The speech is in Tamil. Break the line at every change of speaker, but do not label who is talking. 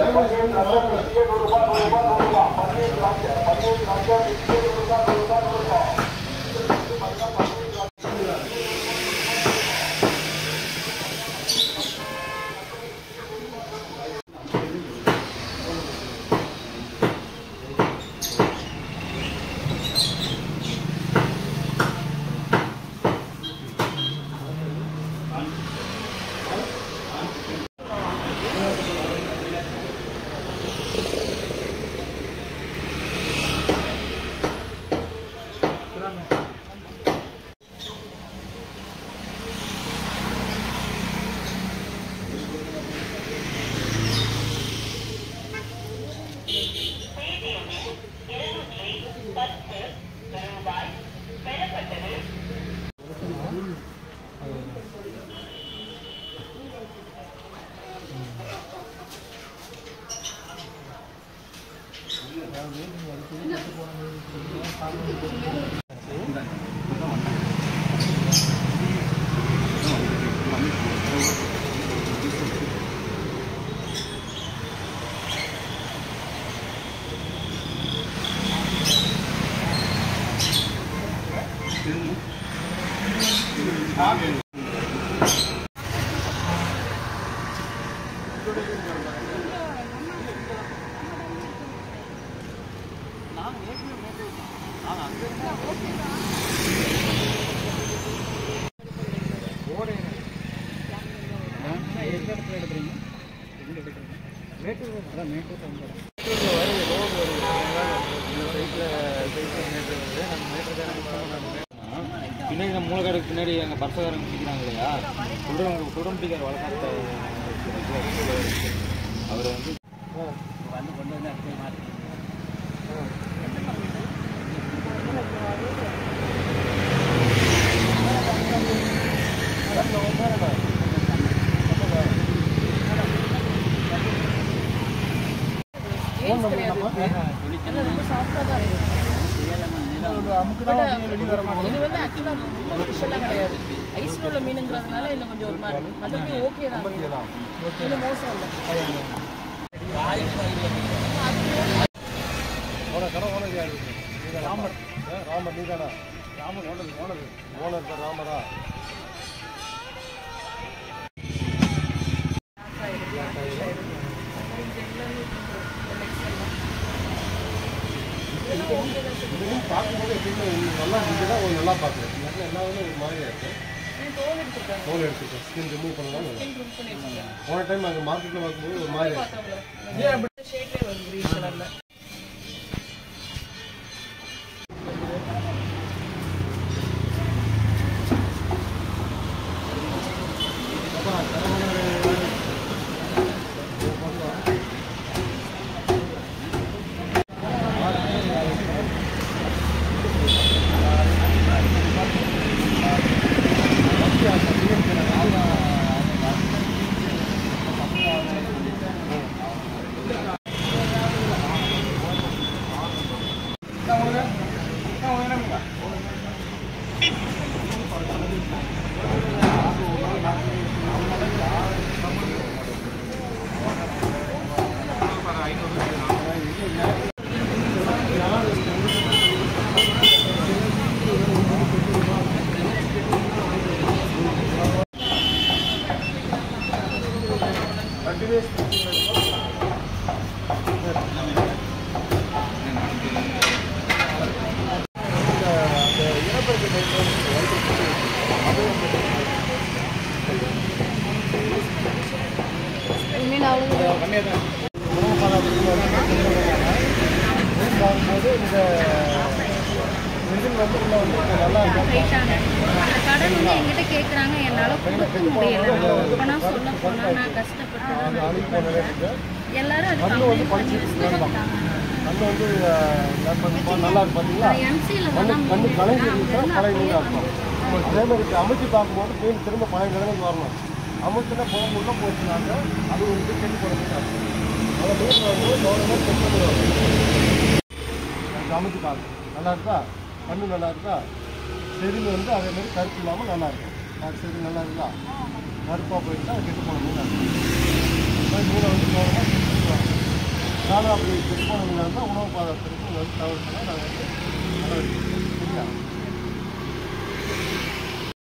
பின்னாடி நம்ம மூலக்காரருக்கு பின்னாடி எங்கள் பர்சகாரங்க பிடிக்கிறாங்க இல்லையா சுடம் சுடம்பிடிக்கார் வழக்கத்தை அவர் வந்து வந்து கொண்டு வந்து அப்படியே மாற்றி
இது வந்து ஆக்சுவலா ஃபிஷ்ஷெல்லாம் கிடையாது ஐஸ்ல உள்ள மீனுங்கிறதுனால இன்னும் கொஞ்சம் ஒரு மாதிரி மற்றபடி ஓகே தான் இன்னும் மோசம் இல்லை
ராமர் ராமர் நீதானா ராமர் ஓனர் ஓனர் ஓனர் தான் ராமரா இதுவும் பார்க்கும்போது எப்படின்னா உங்களுக்கு நல்லா இருந்துச்சுன்னா உங்களுக்கு நல்லா பார்க்குறேன் இல்லாட்டி எல்லாமே ஒரு மாதிரியா இருக்கு
தோல் எடுத்துருக்காங்க
தோல் எடுத்துக்கோ ஸ்கின் ரிமூவ் பண்ணலாம் நல்லா
ரிமூவ் பண்ணிருக்காங்க
போன டைம் அங்கே மார்க்கெட்டில் பார்க்கும்போது ஒரு மாதிரி இருக்கு
ஷேட்லேயே வரும் கிரீன் கலர்ல
பார்க்கும்போது இந்த இன்ஜின் வந்து உள்ள வந்து கொஞ்சம் நல்லா இருக்கும்
போயிட்டாங்க அந்த கடன் வந்து என்கிட்ட கேட்குறாங்க என்னால் கொடுக்க முடியல இப்போ நான் சொல்ல போனால் நான் கஷ்டப்பட்டு தான் நான்
அழுகி போனதே இருக்கு
எல்லாரும் அது
கண்ணு வந்து
கம்ப்ளைண்ட் பண்ணி
படிச்சு
வச்சுட்டாங்க
கண்ணு வந்து அஹ், கொஞ்சம் நல்லா இருக்கு பார்த்தீங்களா
எம்சியில்
கண்ணு
தான்
கண்ணு கலைஞ்சி இருந்துச்சுன்னா பழைய மீன்
அப்படியே
அர்த்தம் அதே மாதிரி அமைச்சு பார்க்கும்போது மீன் திரும்ப பழைய நிலைமைக்கு வரணும் அமுச்சுனா குழம்பு உள்ள போச்சுனாக்க அது வந்து கெட்டு போட மீன் அர்த்தம் அதை மீன் வந்து கவர்மெண்ட் செக் பண்ணி வரும் அமைச்சு பார்க்கணும் நல்லா இருக்கா கண்ணு நல்லா இருக்கா செடியில் வந்து அதே மாதிரி கருப்பு இல்லாமல் நல்லா இருக்கும் அது செடி நல்லா இருக்கா கருப்பாக போயிட்டா அது கெட்டு போன மீன் அர்த்தம் அது மீனை வந்து கவர்மெண்ட் செக் பண்ணி வரும் நாளும் அப்படி செக் பண்ணுவீங்க இருந்தால் உணவு பாதுகாப்பு வந்து தவிர்க்கலாம் நாங்கள் வந்து நடவடிக்கை எடுப்போம். சரியா